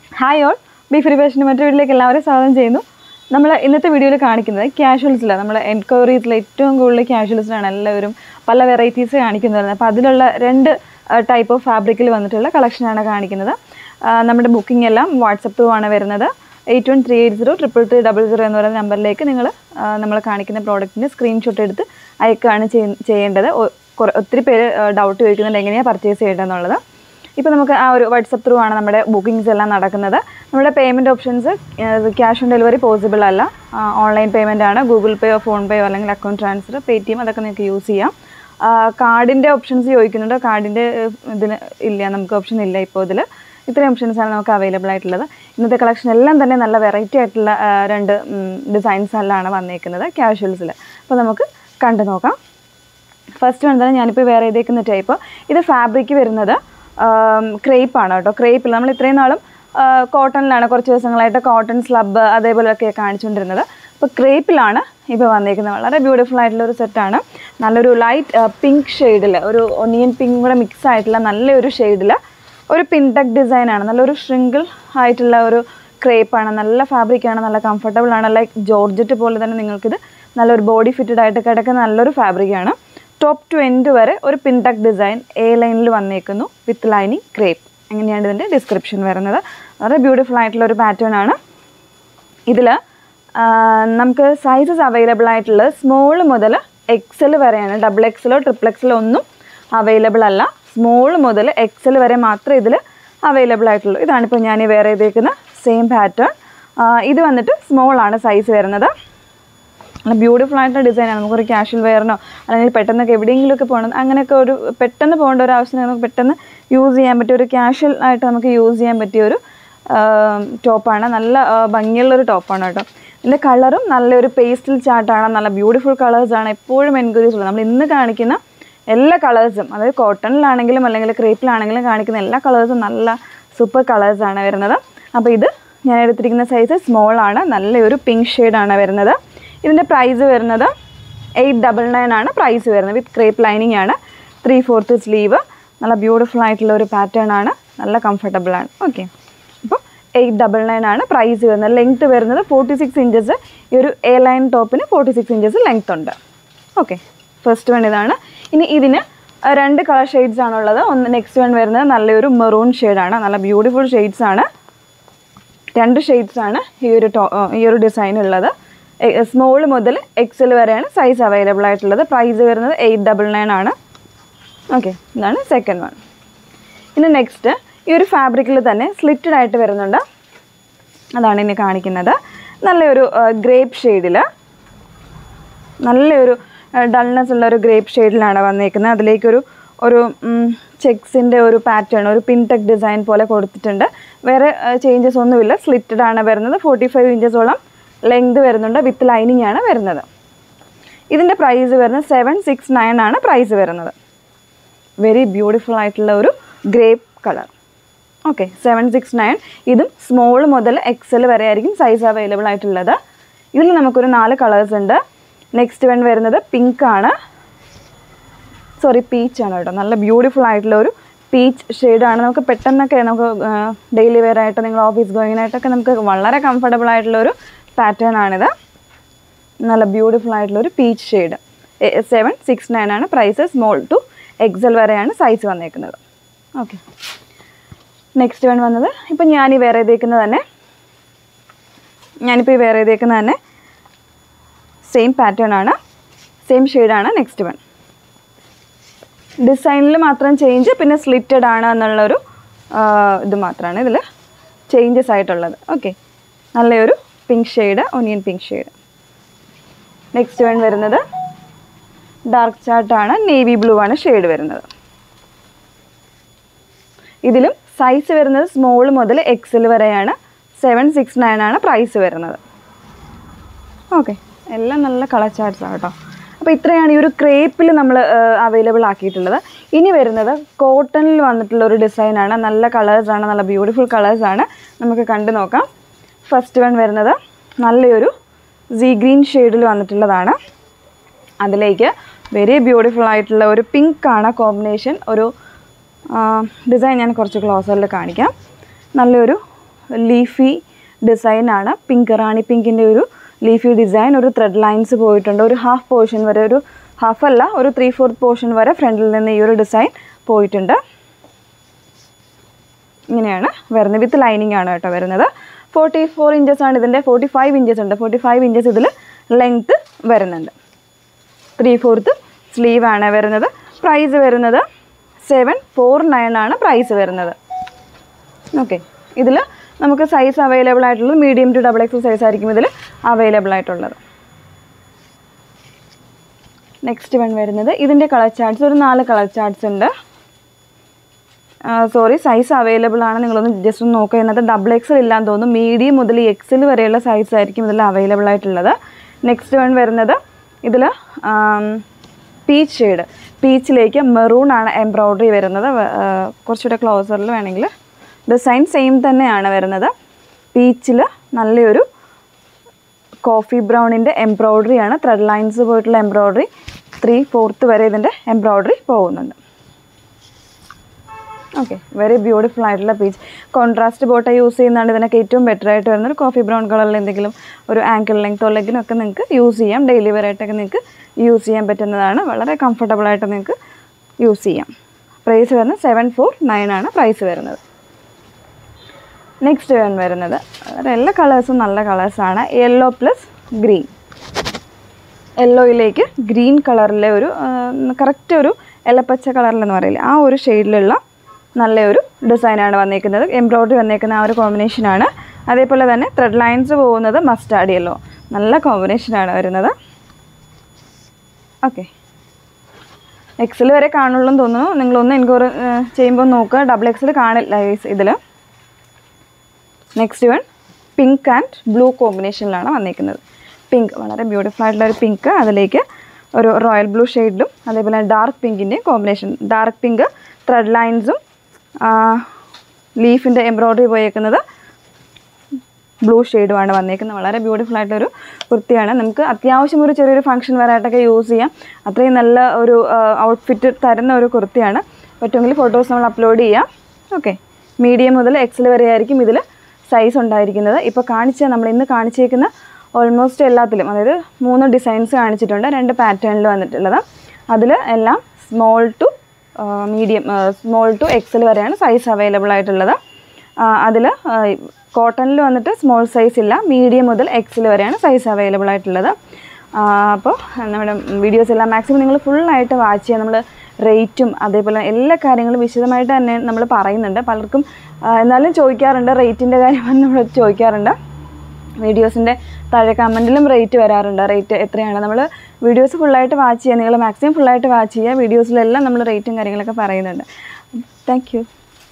hi all beef റിവേഷൻ്റെ മറ്റൊരു വീട്ടിലേക്ക് എല്ലാവരെയും സ്വാഗതം ചെയ്യുന്നു നമ്മൾ ഇന്നത്തെ വീഡിയോയിൽ കാണിക്കുന്നത് ക്യാഷ്വൽസിലാണ് നമ്മൾ എൻക്വയറീസിൽ ഏറ്റവും കൂടുതൽ ക്യാഷ്വൽസിലാണ് എല്ലാവരും പല വെറൈറ്റീസ് കാണിക്കുന്നത് അപ്പോൾ അതിലുള്ള രണ്ട് ടൈപ്പ് ഓഫ് ഫാബ്രിക്കിൽ വന്നിട്ടുള്ള കളക്ഷനാണ് കാണിക്കുന്നത് ആ, നമ്മുടെ ബുക്കിംഗ് എല്ലാം വാട്സപ്പ് ത്രൂ ആണ് വരുന്നത് eight one three eight zero triple three double zero എന്ന് പറയുന്ന നമ്പറിലേക്ക് നിങ്ങൾ നമ്മൾ കാണിക്കുന്ന പ്രോഡക്റ്റിൻ്റെ സ്ക്രീൻഷോട്ട് എടുത്ത് അയക്കുകയാണ് ചെയ്യ- ചെയ്യേണ്ടത് ഒ- കുറേ ഒത്തിരി പേര് ഡൗട്ട് ചോദിക്കുന്നുണ്ട് എങ്ങനെയാണ് പർച്ചേസ് ചെയ്യേണ്ടതെന്നുള്ളത് ഇപ്പോൾ നമുക്ക് ആ ഒരു വാട്സപ്പ് ത്രൂ ആണ് നമ്മുടെ ബുക്കിംഗ്സ് എല്ലാം നടക്കുന്നത് നമ്മുടെ payment options cash on delivery possible അല്ല ഓൺലൈൻ പേയ്മെൻ്റ് ആണ് ഗൂഗിൾ പേയോ ഫോൺ പേയോ അല്ലെങ്കിൽ account transfer Paytm അതൊക്കെ നിങ്ങൾക്ക് യൂസ് ചെയ്യാം കാർഡിൻ്റെ ഓപ്ഷൻസ് ചോദിക്കുന്നുണ്ട് കാർഡിൻ്റെ ഇതിന് ഇല്ല നമുക്ക് ഓപ്ഷൻ ഇല്ല ഇപ്പോൾ ഇതിൽ ഇത്രയും ഓപ്ഷൻസാണ് നമുക്ക് അവൈലബിൾ ആയിട്ടുള്ളത് ഇന്നത്തെ കളക്ഷൻ എല്ലാം തന്നെ നല്ല വെറൈറ്റി ആയിട്ടുള്ള ആ, രണ്ട് ഡിസൈൻസ് എല്ലാമാണ് വന്നേക്കുന്നത് ക്യാഷ്വൽസിൽ അപ്പോൾ നമുക്ക് കണ്ടു നോക്കാം ഫസ്റ്റ് വന്നത് ഞാനിപ്പോൾ വേറെ ചെയ്തേക്കുന്ന ടൈപ്പ് ഇത് ഫാബ്രിക് വരുന്നത് ക്രേപ്പ് ആണ് കേട്ടോ ക്രേപ്പിൽ നമ്മൾ ഇത്രയും നാളും കോട്ടണിലാണ് കുറച്ച് ദിവസങ്ങളായിട്ട് കോട്ടൺ സ്ലബ് അതേപോലെയൊക്കെ കാണിച്ചുകൊണ്ടിരുന്നത് അപ്പോൾ ക്രേപ്പിലാണ് ഇപ്പോൾ വന്നേക്കുന്നത് വളരെ ബ്യൂട്ടിഫുൾ ആയിട്ടുള്ള ഒരു സെറ്റാണ് നല്ലൊരു ലൈറ്റ് പിങ്ക് ഷെയ്ഡിൽ ഒരു ഒനിയൻ പിങ്ക് കൂടെ മിക്സ് ആയിട്ടുള്ള നല്ലൊരു ഷെയ്ഡിൽ ഒരു പിൻടക് ഡിസൈനാണ് നല്ലൊരു ഷ്രിങ്കിൾ ആയിട്ടുള്ള ഒരു ക്രേപ്പാണ് നല്ല ഫാബ്രിക്കാണ് നല്ല കംഫർട്ടബിൾ ആണ് ലൈക്ക് ജോർജറ്റ് പോലെ തന്നെ നിങ്ങൾക്കിത് നല്ലൊരു ബോഡി ഫിറ്റഡ് ആയിട്ട് കിടക്കുന്ന നല്ലൊരു ഫാബ്രിക്കാണ് ടോപ്പ് ടു എൻഡ് വരെ ഒരു പിൻടക് ഡിസൈൻ എ ലൈനിൽ വന്നേക്കുന്നു വിത്ത് ലൈനിങ് ക്രേപ്പ് അങ്ങനെയാണ് ഇതിൻ്റെ ഡിസ്ക്രിപ്ഷൻ വരുന്നത് വളരെ ബ്യൂട്ടിഫുൾ ആയിട്ടുള്ള ഒരു പാറ്റേൺ ആണ് ഇതിൽ നമുക്ക് സൈസസ് അവൈലബിൾ ആയിട്ടുള്ളത് സ്മോൾ മുതൽ എക്സൽ വരെയാണ് ഡബിൾ എക്സലോ ട്രിപ്പിൾ എക്സലോ ഒന്നും അവൈലബിൾ അല്ല സ്മോൾ മുതൽ എക്സൽ വരെ മാത്രമേ ഇതിൽ അവൈലബിൾ ആയിട്ടുള്ളൂ ഇതാണിപ്പോൾ ഞാൻ ഈ വേറെ ചെയ്തേക്കുന്ന സെയിം പാറ്റേൺ ഇത് വന്നിട്ട് സ്മോൾ ആണ് സൈസ് വരുന്നത് നല്ല ബ്യൂട്ടിഫുൾ ആയിട്ടുള്ള ഡിസൈനാണ് നമുക്കൊരു ക്യാഷ്വൽ വെയറിനോ അല്ലെങ്കിൽ പെട്ടെന്നൊക്കെ എവിടെയെങ്കിലുമൊക്കെ പോകണം അങ്ങനെയൊക്കെ ഒരു പെട്ടെന്ന് പോകേണ്ട ഒരു ആവശ്യം നമുക്ക് പെട്ടെന്ന് യൂസ് ചെയ്യാൻ പറ്റിയ ഒരു ക്യാഷ്വൽ ആയിട്ട് നമുക്ക് യൂസ് ചെയ്യാൻ പറ്റിയ ഒരു ടോപ്പാണ് നല്ല ആ, ഭംഗിയുള്ളൊരു ടോപ്പാണ് കേട്ടോ ഇതിൻ്റെ കളറും നല്ലൊരു പേസ്റ്റൽ ചാർട്ടാണ് നല്ല ബ്യൂട്ടിഫുൾ കളേഴ്സാണ് എപ്പോഴും എൻക്വയറീസ് ഉള്ളത് നമ്മൾ ഇന്ന് കാണിക്കുന്ന എല്ലാ കളേഴ്സും അതായത് കോട്ടണിലാണെങ്കിലും അല്ലെങ്കിൽ ക്രേപ്പിലാണെങ്കിലും കാണിക്കുന്ന എല്ലാ കളേഴ്സും നല്ല സൂപ്പർ കളേഴ്സാണ് വരുന്നത് അപ്പോൾ ഇത് ഞാൻ എടുത്തിരിക്കുന്ന സൈസ് സ്മോൾ ആണ് നല്ലൊരു പിങ്ക് ഷെയ്ഡാണ് വരുന്നത് ഇതിൻ്റെ പ്രൈസ് വരുന്നത് എയ്റ്റ് ഡബിൾ നയൻ ആണ് പ്രൈസ് വരുന്നത് വിത്ത് ക്രേപ്പ് ലൈനിങ് ആണ് ത്രീ ഫോർത്ത് സ്ലീവ് നല്ല ബ്യൂട്ടിഫുൾ ആയിട്ടുള്ള ഒരു പാറ്റേൺ ആണ് നല്ല കംഫർട്ടബിൾ ആണ് ഓക്കെ അപ്പോൾ എയ്റ്റ് ഡബിൾ നയൻ ആണ് പ്രൈസ് വരുന്നത് ലെങ്ത് വരുന്നത് ഫോർട്ടി സിക്സ് ഇഞ്ചസ് ഈ ഒരു എ ലൈൻ ടോപ്പിന് ഫോർട്ടി സിക്സ് ഇഞ്ചസ് ലെങ്ത് ഉണ്ട് ഓക്കെ ഫസ്റ്റ് വൺ ഇതാണ് ഇനി ഇതിന് അഹ് രണ്ട് കളർ ഷെയ്ഡ്സ് ആണുള്ളത് ഒന്ന് നെക്സ്റ്റ് വൺ വരുന്നത് നല്ലൊരു മെറൂൺ ഷെയ്ഡാണ് നല്ല ബ്യൂട്ടിഫുൾ ഷെയ്ഡ്സ് ആണ് രണ്ട് ഷെയ്ഡ്സ് ആണ് ഈ ഒരു ടോ ഈ ഒരു ഡിസൈൻ ഉള്ളത് സ്മോൾ മുതൽ എക്സൽ വരെയാണ് സൈസ് അവൈലബിൾ ആയിട്ടുള്ളത് പ്രൈസ് വരുന്നത് എയ്റ്റ് ഡബിൾ നയൻ ആണ് ഓക്കെ ഇതാണ് സെക്കൻഡ് വൺ ഇനി നെക്സ്റ്റ് ഈ ഒരു ഫാബ്രിക്കിൽ തന്നെ സ്ലിറ്റഡ് ആയിട്ട് വരുന്നുണ്ട് അതാണ് ഇനി കാണിക്കുന്നത് നല്ലൊരു ഗ്രേപ്പ് ഷെയ്ഡിൽ നല്ലൊരു ഡൾനെസ് ഉള്ള ഒരു ഗ്രേപ്പ് ഷെയ്ഡിലാണ് വന്നേക്കുന്നത് അതിലേക്കൊരു ഒരു ചെക്സിൻ്റെ ഒരു പാറ്റേൺ ഒരു പിൻടെക് ഡിസൈൻ പോലെ കൊടുത്തിട്ടുണ്ട് വേറെ ചേഞ്ചസ് ഒന്നുമില്ല സ്ലിറ്റഡ് ആണ് വരുന്നത് ഫോർട്ടി ഫൈവ് ഇഞ്ചസോളം ലെങ്ത് വരുന്നുണ്ട് വിത്ത് ലൈനിങ് ആണ് വരുന്നത് ഇതിൻ്റെ പ്രൈസ് വരുന്നത് സെവൻ സിക്സ് നയൻ ആണ് പ്രൈസ് വരുന്നത് വെരി ബ്യൂട്ടിഫുൾ ആയിട്ടുള്ള ഒരു grape colour okay seven six nine ഇതും സ്മോൾ മുതൽ എക്സൽ വരെ ആയിരിക്കും സൈസ് അവൈലബിൾ ആയിട്ടുള്ളത് ഇതിൽ നമുക്കൊരു നാല് കളേഴ്സ് ഉണ്ട് നെക്സ്റ്റ് വൺ വരുന്നത് പിങ്ക് ആണ് സോറി പീച്ച് ആണ് കേട്ടോ നല്ല ബ്യൂട്ടിഫുൾ ആയിട്ടുള്ള ഒരു പീച്ച് ഷെയ്ഡാണ് നമുക്ക് പെട്ടെന്നൊക്കെ നമുക്ക് ഡെയിലി വെയർ ആയിട്ട് നിങ്ങൾ ഓഫീസ് ഗോയിങ്ങിനായിട്ടൊക്കെ നമുക്ക് വളരെ കംഫർട്ടബിൾ ആയിട്ടുള്ള ഒരു പാറ്റേൺ ആണിത് നല്ല ബ്യൂട്ടിഫുൾ ആയിട്ടുള്ള ഒരു peach shade seven six nine ആണ് പ്രൈസ് സ്മോൾ ടു എക്സൽ വരെയാണ് സൈസ് വന്നേക്കുന്നത് ഓക്കെ നെക്സ്റ്റ് വൺ വന്നത് ഇപ്പം ഞാൻ ഈ വേറെ ചെയ്തേക്കുന്നത് തന്നെ ഞാനിപ്പോൾ ഈ വേറെ ചെയ്തേക്കുന്നത് തന്നെ സെയിം പാറ്റേൺ ആണ് സെയിം ഷെയ്ഡാണ് നെക്സ്റ്റ് വൺ ഡിസൈനിൽ മാത്രം ചേഞ്ച് പിന്നെ സ്ലിറ്റഡ് ആണ് എന്നുള്ളൊരു ആ, ഇത് മാത്രമാണ് ഇതിൽ ചേഞ്ചസ് ആയിട്ടുള്ളത് ഓക്കെ നല്ലൊരു pink shade onion pink shade next one വരുന്നത് ഡാർക്ക് ചാർട്ടാണ് നേവി ബ്ലൂ ആണ് ഷെയ്ഡ് വരുന്നത് ഇതിലും സൈസ് വരുന്നത് സ്മോൾ മുതൽ എക്സൽ വരെയാണ് സെവൻ സിക്സ് നയൻ ആണ് പ്രൈസ് വരുന്നത് ഓക്കെ എല്ലാം നല്ല കളർ ചാർട്ട്സ് ആണ് കേട്ടോ അപ്പോൾ ഇത്രയാണ് ഈ ഒരു ക്രേപ്പിൽ നമ്മൾ അവൈലബിൾ ആക്കിയിട്ടുള്ളത് ഇനി വരുന്നത് കോട്ടണിൽ വന്നിട്ടുള്ള ഒരു ഡിസൈനാണ് നല്ല കളേഴ്സാണ് നല്ല ബ്യൂട്ടിഫുൾ കളേഴ്സാണ് നമുക്ക് കണ്ടു നോക്കാം ഫസ്റ്റ് വൺ വരുന്നത് നല്ലൊരു സീ ഗ്രീൻ ഷെയ്ഡിൽ വന്നിട്ടുള്ളതാണ് അതിലേക്ക് വെരി ബ്യൂട്ടിഫുൾ ആയിട്ടുള്ള ഒരു പിങ്ക് ആണ് കോമ്പിനേഷൻ ഒരു ഡിസൈൻ ഞാൻ കുറച്ച് ക്ലോസറിൽ കാണിക്കാം നല്ലൊരു ലീഫി ഡിസൈനാണ് പിങ്ക് റാണി പിങ്കിൻ്റെ ഒരു ലീഫി ഡിസൈൻ ഒരു ത്രെഡ് ലൈൻസ് പോയിട്ടുണ്ട് ഒരു ഹാഫ് പോർഷൻ വരെ ഒരു ഹാഫ് അല്ല ഒരു ത്രീ ഫോർത്ത് പോർഷൻ വരെ ഫ്രണ്ടിൽ നിന്ന് ഈ ഒരു ഡിസൈൻ പോയിട്ടുണ്ട് ഇങ്ങനെയാണ് വരുന്നത് വിത്ത് ലൈനിങ് ആണ് കേട്ടോ വരുന്നത് ഫോർട്ടി ഫോർ ഇഞ്ചസ് ആണ് ഇതിൻ്റെ ഫോർട്ടി ഫൈവ് ഇഞ്ചസ് ഉണ്ട് ഫോർട്ടി ഫൈവ് ഇഞ്ചസ് ഇതിൽ ലെങ്ത്ത് വരുന്നുണ്ട് ത്രീ ഫോർത്ത് സ്ലീവ് ആണ് വരുന്നത് പ്രൈസ് വരുന്നത് സെവൻ ഫോർ നയൻ ആണ് പ്രൈസ് വരുന്നത് ഓക്കെ ഇതിൽ നമുക്ക് സൈസ് അവൈലബിൾ ആയിട്ടുള്ളത് medium to double X size ആയിരിക്കും ഇതിൽ അവൈലബിൾ ആയിട്ടുള്ളത് നെക്സ്റ്റ് വൺ വരുന്നത് ഇതിൻ്റെ കളർ ചാർട്ട്സ് ഒരു നാല് കളർ ചാർട്ട്സ് ഉണ്ട് സോറി സൈസ് അവൈലബിൾ ആണ് നിങ്ങളൊന്ന് ജസ്റ്റ് ഒന്ന് നോക്കുക ഇതിനകത്ത് ഡബിൾ എക്സൽ ഇല്ലാന്ന് തോന്നുന്നു മീഡിയം മുതൽ എക്സൽ വരെയുള്ള സൈസ് ആയിരിക്കും ഇതിൽ അവൈലബിൾ ആയിട്ടുള്ളത് നെക്സ്റ്റ് വൺ വരുന്നത് ഇതിൽ പീച്ച് ഷെയ്ഡ് പീച്ചിലേക്ക് മെറൂൺ ആണ് എംബ്രോയ്ഡറി വരുന്നത് വ- ആ, കുറച്ചുകൂടെ ക്ലോസറിൽ വേണമെങ്കിൽ ഡിസൈൻ സെയിം തന്നെയാണ് വരുന്നത് പീച്ചിൽ നല്ലൊരു കോഫി ബ്രൗണിൻ്റെ എംബ്രോയ്ഡറി ആണ് ത്രെഡ് ലൈൻസ് പോയിട്ടുള്ള എംബ്രോയ്ഡറി ത്രീ ഫോർത്ത് വരെ ഇതിൻ്റെ എംബ്രോയ്ഡറി പോകുന്നുണ്ട് ഓക്കെ വെരി ബ്യൂട്ടിഫുൾ ആയിട്ടുള്ള പീച്ച് കോൺട്രാസ്റ്റ് ബോട്ട യൂസ് ചെയ്യുന്നതാണ് ഇതിനൊക്കെ ഏറ്റവും ബെറ്റർ ആയിട്ട് വരുന്നത് ഒരു കോഫി ബ്രൗൺ കളറിൽ എന്തെങ്കിലും ഒരു ആങ്കിൾ ലെങ്തോ ലെഗിനോ ഒക്കെ നിങ്ങൾക്ക് യൂസ് ചെയ്യാം ഡെയിലി വെയർ ആയിട്ടൊക്കെ നിങ്ങൾക്ക് യൂസ് ചെയ്യാൻ പറ്റുന്നതാണ് വളരെ കംഫർട്ടബിൾ ആയിട്ട് നിങ്ങൾക്ക് യൂസ് ചെയ്യാം പ്രൈസ് വരുന്നത് സെവൻ ഫോർ നയൻ ആണ് പ്രൈസ് വരുന്നത് നെക്സ്റ്റ് വൺ വരുന്നത് വേറെ എല്ലാ കളേഴ്സും നല്ല കളേഴ്സാണ് യെല്ലോ പ്ലസ് ഗ്രീൻ യെല്ലോയിലേക്ക് ഗ്രീൻ കളറിലെ ഒരു കറക്റ്റ് ഒരു ഇലപ്പച്ച കളറിലെന്ന് പറയില്ലേ ആ ഒരു ഷെയ്ഡിലുള്ള നല്ലൊരു ഡിസൈനാണ് വന്നേക്കുന്നത് എംബ്രോയ്ഡറി വന്നേക്കുന്ന ആ ഒരു കോമ്പിനേഷനാണ് അതേപോലെ തന്നെ ത്രെഡ് ലൈൻസ് പോകുന്നത് മസ്റ്റാർഡ് യെല്ലോ നല്ല കോമ്പിനേഷനാണ് വരുന്നത് ഓക്കെ എക്സൽ വരെ കാണുള്ളൂ എന്ന് തോന്നുന്നു നിങ്ങളൊന്ന് എൻക്വയറി ചെയ്യുമ്പോൾ നോക്കുക ഡബിൾ എക്സൽ കാണില്ല ഇതിൽ next one pink and blue കോമ്പിനേഷനിലാണ് വന്നിരിക്കുന്നത് പിങ്ക് വളരെ ബ്യൂട്ടിഫുൾ ആയിട്ടുള്ള ഒരു പിങ്ക് അതിലേക്ക് ഒരു റോയൽ ബ്ലൂ ഷെയ്ഡിലും അതേപോലെ ഡാർക്ക് പിങ്കിൻ്റെ കോമ്പിനേഷൻ ഡാർക്ക് പിങ്ക് ത്രെഡ് ലൈൻസും ലീഫിൻ്റെ എംബ്രോയ്ഡറി പോയേക്കുന്നത് ബ്ലൂ ഷെയ്ഡുമാണ് വന്നേക്കുന്നത് വളരെ ബ്യൂട്ടിഫുൾ ആയിട്ടൊരു കുർത്തിയാണ് നമുക്ക് അത്യാവശ്യം ഒരു ചെറിയൊരു ഫംഗ്ഷൻ വരായിട്ടൊക്കെ യൂസ് ചെയ്യാം അത്രയും നല്ല ഒരു ഔട്ട്ഫിറ്റ് തരുന്ന ഒരു കുർത്തിയാണ് പറ്റുമെങ്കിൽ ഫോട്ടോസ് നമ്മൾ അപ്ലോഡ് ചെയ്യാം ഓക്കെ മീഡിയം മുതൽ എക്സൽ വരെ ആയിരിക്കും ഇതിൽ സൈസ് ഉണ്ടായിരിക്കുന്നത് ഇപ്പോൾ കാണിച്ച നമ്മൾ ഇന്ന് കാണിച്ചേക്കുന്ന ഓൾമോസ്റ്റ് എല്ലാത്തിലും അതായത് മൂന്ന് ഡിസൈൻസ് കാണിച്ചിട്ടുണ്ട് രണ്ട് പാറ്റേണിൽ വന്നിട്ടുള്ളത് അതിൽ എല്ലാം small to medium small to XL വരെയാണ് സൈസ് അവൈലബിൾ ആയിട്ടുള്ളത് അതിൽ കോട്ടണിൽ വന്നിട്ട് സ്മോൾ സൈസ് ഇല്ല മീഡിയം മുതൽ എക്സിൽ വരെയാണ് സൈസ് അവൈലബിൾ ആയിട്ടുള്ളത് അപ്പോൾ നമ്മുടെ വീഡിയോസ് എല്ലാം മാക്സിമം നിങ്ങൾ ഫുള്ളായിട്ട് വാച്ച് ചെയ്യുക നമ്മൾ റേറ്റും അതേപോലെ എല്ലാ കാര്യങ്ങളും വിശദമായിട്ട് തന്നെ നമ്മൾ പറയുന്നുണ്ട് പലർക്കും ആ, എന്നാലും ചോദിക്കാറുണ്ട് റേറ്റിൻ്റെ കാര്യം നമ്മൾ ചോദിക്കാറുണ്ട് വീഡിയോസിൻ്റെ താഴെ കമൻറ്റിലും റേറ്റ് വരാറുണ്ട് റേറ്റ് എത്രയാണ് നമ്മൾ വീഡിയോസ് ഫുള്ളായിട്ട് വാച്ച് ചെയ്യുക നിങ്ങൾ മാക്സിമം ഫുള്ളായിട്ട് വാച്ച് ചെയ്യുക വീഡിയോസിലെല്ലാം നമ്മൾ റേറ്റും കാര്യങ്ങളൊക്കെ പറയുന്നുണ്ട് താങ്ക് യു